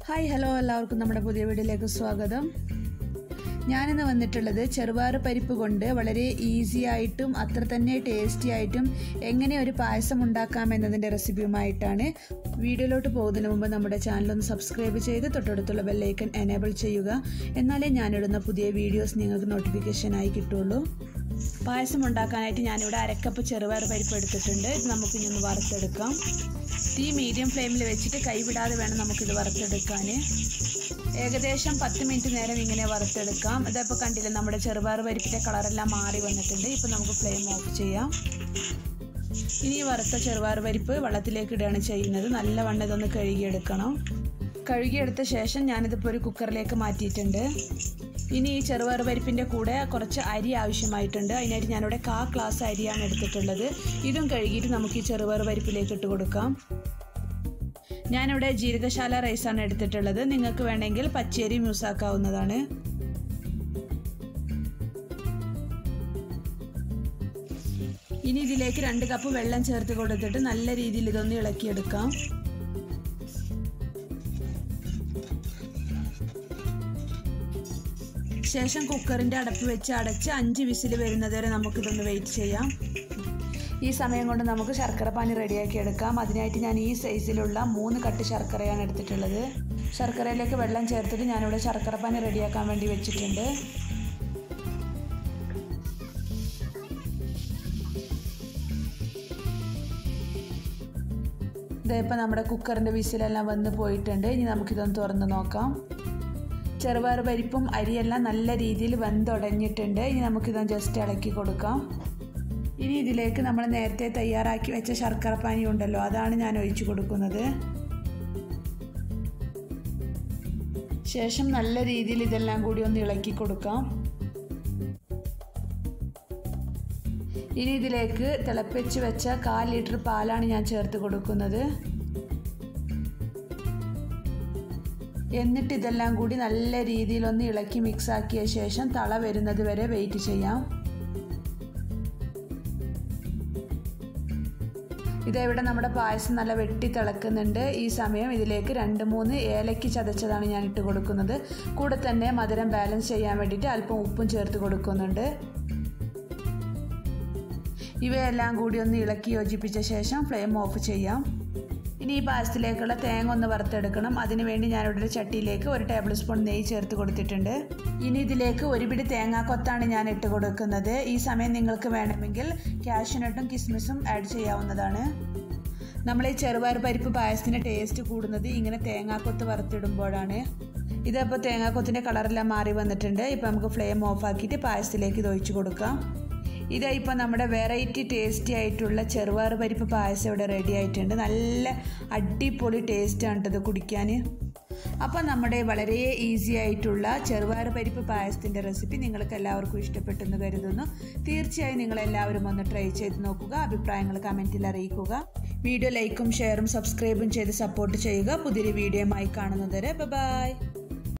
hi hello എല്ലാവർക്കും നമ്മുടെ പുതിയ വീഡിയോയിലേക്ക് സ്വാഗതം ഞാനിന്ന് വന്നിട്ടുള്ളത് ചെറുപയർ പരിപ്പ് കൊണ്ട് വളരെ ഈസി ആയിട്ടും അത്ര തന്നെ ടേസ്റ്റി ആയിട്ടും എങ്ങനെ ഒരു പായസം ഉണ്ടാക്കാം എന്നതിൻ്റെ റെസിപ്പിയുമായിട്ടാണ് വീഡിയോയിലോട്ട് പോകുന്നതിന് മുമ്പ് നമ്മുടെ ചാനലൊന്ന് സബ്സ്ക്രൈബ് ചെയ്ത് തൊട്ടടുത്തുള്ള ബെല്ലൈക്കൺ എനേബിൾ ചെയ്യുക എന്നാലേ ഞാനിടുന്ന പുതിയ വീഡിയോസ് നിങ്ങൾക്ക് നോട്ടിഫിക്കേഷനായി കിട്ടുള്ളൂ പായസം ഉണ്ടാക്കാനായിട്ട് ഞാനിവിടെ അരക്കപ്പ് ചെറുപയർ പരിപ്പ് എടുത്തിട്ടുണ്ട് ഇത് നമുക്ക് ഇനി ഒന്ന് വറുത്തെടുക്കാം തീ മീഡിയം ഫ്ലെയിമിൽ വെച്ചിട്ട് കൈവിടാതെ വേണം നമുക്കിത് വറുത്തെടുക്കാൻ ഏകദേശം പത്ത് മിനിറ്റ് നേരം ഇങ്ങനെ വറുത്തെടുക്കാം ഇതിപ്പോൾ കണ്ടില്ലേ നമ്മുടെ ചെറുപയർ പരിപ്പിൻ്റെ കളറെല്ലാം മാറി വന്നിട്ടുണ്ട് ഇപ്പോൾ നമുക്ക് ഫ്ലെയിം ഓഫ് ചെയ്യാം ഇനി ഈ വറുത്ത ചെറുപയർ പരിപ്പ് വെള്ളത്തിലേക്ക് ഇടുകയാണ് ചെയ്യുന്നത് നല്ല വണ്ണം ഇതൊന്ന് കഴുകിയെടുക്കണം കഴുകിയെടുത്ത ശേഷം ഞാനിതിപ്പോൾ ഒരു കുക്കറിലേക്ക് മാറ്റിയിട്ടുണ്ട് ഇനി ഈ ചെറുപയർ പരിപ്പിൻ്റെ കൂടെ കുറച്ച് അരി ആവശ്യമായിട്ടുണ്ട് അതിനായിട്ട് ഞാനിവിടെ കാ ഗ്ലാസ് അരിയാണ് എടുത്തിട്ടുള്ളത് ഇതും കഴുകിയിട്ട് നമുക്ക് ഈ ചെറുപയർ പരിപ്പിലേക്ക് ഇട്ട് കൊടുക്കാം ഞാനിവിടെ ജീരകശാല റൈസാണ് എടുത്തിട്ടുള്ളത് നിങ്ങൾക്ക് വേണമെങ്കിൽ പച്ചരി യൂസ് ആക്കാവുന്നതാണ് ഇനി ഇതിലേക്ക് രണ്ട് കപ്പ് വെള്ളം ചേർത്ത് കൊടുത്തിട്ട് നല്ല രീതിയിൽ ഇതൊന്ന് ഇളക്കിയെടുക്കാം ശേഷം കുക്കറിൻ്റെ അടപ്പ് വെച്ച് അടച്ച് അഞ്ച് വിസിൽ വരുന്നത് വരെ നമുക്കിതൊന്ന് വെയിറ്റ് ചെയ്യാം ഈ സമയം കൊണ്ട് നമുക്ക് ശർക്കര പാനി റെഡിയാക്കി എടുക്കാം അതിനായിട്ട് ഞാൻ ഈ സൈസിലുള്ള മൂന്ന് കട്ട് ശർക്കരയാണ് എടുത്തിട്ടുള്ളത് ശർക്കരയിലേക്ക് വെള്ളം ചേർത്തിട്ട് ഞാനിവിടെ ശർക്കര പാനി റെഡിയാക്കാൻ വേണ്ടി വെച്ചിട്ടുണ്ട് ഇതിപ്പോൾ നമ്മുടെ കുക്കറിൻ്റെ വിസിലെല്ലാം വന്ന് പോയിട്ടുണ്ട് ഇനി നമുക്കിതൊന്ന് തുറന്ന് നോക്കാം ചെറുപയർ പരിപ്പും അരിയെല്ലാം നല്ല രീതിയിൽ വെന്തുടഞ്ഞിട്ടുണ്ട് ഇനി നമുക്കിതൊന്ന് ജസ്റ്റ് ഇളക്കി കൊടുക്കാം ഇനി ഇതിലേക്ക് നമ്മൾ നേരത്തെ തയ്യാറാക്കി വെച്ച ശർക്കര പാനി ഉണ്ടല്ലോ അതാണ് ഞാൻ ഒഴിച്ചു കൊടുക്കുന്നത് ശേഷം നല്ല രീതിയിൽ ഇതെല്ലാം കൂടി ഒന്ന് ഇളക്കി കൊടുക്കാം ഇനി ഇതിലേക്ക് തിളപ്പിച്ച് വെച്ച കാൽ ലിറ്റർ പാലാണ് ഞാൻ ചേർത്ത് കൊടുക്കുന്നത് എന്നിട്ട് ഇതെല്ലാം കൂടി നല്ല രീതിയിൽ ഒന്ന് ഇളക്കി മിക്സ് ആക്കിയ ശേഷം തള വരുന്നത് വരെ വെയിറ്റ് ചെയ്യാം ഇതെവിടെ നമ്മുടെ പായസം നല്ല വെട്ടി തിളക്കുന്നുണ്ട് ഈ സമയം ഇതിലേക്ക് രണ്ട് മൂന്ന് ഏലയ്ക്ക് ചതച്ചതാണ് ഞാൻ ഇട്ട് കൊടുക്കുന്നത് കൂടെ തന്നെ മധുരം ബാലൻസ് ചെയ്യാൻ വേണ്ടിയിട്ട് അല്പം ഉപ്പും ചേർത്ത് കൊടുക്കുന്നുണ്ട് ഇവയെല്ലാം കൂടി ഒന്ന് ഇളക്കി യോജിപ്പിച്ച ശേഷം ഫ്ലെയിം ഓഫ് ചെയ്യാം ഇനി ഈ പായസത്തിലേക്കുള്ള തേങ്ങ ഒന്ന് വറുത്തെടുക്കണം അതിനുവേണ്ടി ഞാനിവിടെ ഒരു ചട്ടിയിലേക്ക് ഒരു ടേബിൾ സ്പൂൺ നെയ്യ് ചേർത്ത് കൊടുത്തിട്ടുണ്ട് ഇനി ഇതിലേക്ക് ഒരു പിടി തേങ്ങാക്കൊത്താണ് ഞാൻ ഇട്ട് കൊടുക്കുന്നത് ഈ സമയം നിങ്ങൾക്ക് വേണമെങ്കിൽ കാഷ്യൂനട്ടും കിസ്മിസും ആഡ് ചെയ്യാവുന്നതാണ് നമ്മൾ ഈ ചെറുപയർ പരിപ്പ് പായസത്തിൻ്റെ ടേസ്റ്റ് കൂടുന്നത് ഇങ്ങനെ തേങ്ങാക്കൊത്ത് വറുത്തിടുമ്പോഴാണ് ഇതപ്പോൾ തേങ്ങാക്കൊത്തിൻ്റെ കളറെല്ലാം മാറി വന്നിട്ടുണ്ട് ഇപ്പോൾ നമുക്ക് ഫ്ലെയിം ഓഫ് ആക്കിയിട്ട് പായസത്തിലേക്ക് ഇത് ഒഴിച്ച് കൊടുക്കാം ഇതാ ഇപ്പോൾ നമ്മുടെ വെറൈറ്റി ടേസ്റ്റി ആയിട്ടുള്ള ചെറുപയർ പരിപ്പ് പായസം ഇവിടെ റെഡി ആയിട്ടുണ്ട് നല്ല അടിപൊളി ടേസ്റ്റാണ് ഇത് കുടിക്കാൻ അപ്പോൾ നമ്മുടെ വളരെ ഈസി ആയിട്ടുള്ള ചെറുപയർ പരിപ്പ് പായസത്തിൻ്റെ റെസിപ്പി നിങ്ങൾക്ക് എല്ലാവർക്കും ഇഷ്ടപ്പെട്ടെന്ന് കരുതുന്നു തീർച്ചയായും നിങ്ങളെല്ലാവരും ഒന്ന് ട്രൈ ചെയ്ത് നോക്കുക അഭിപ്രായങ്ങൾ കമൻറ്റിൽ അറിയിക്കുക വീഡിയോ ലൈക്കും ഷെയറും സബ്സ്ക്രൈബും ചെയ്ത് സപ്പോർട്ട് ചെയ്യുക പുതിയൊരു വീഡിയോയുമായി കാണുന്നതുവരെ ബൈ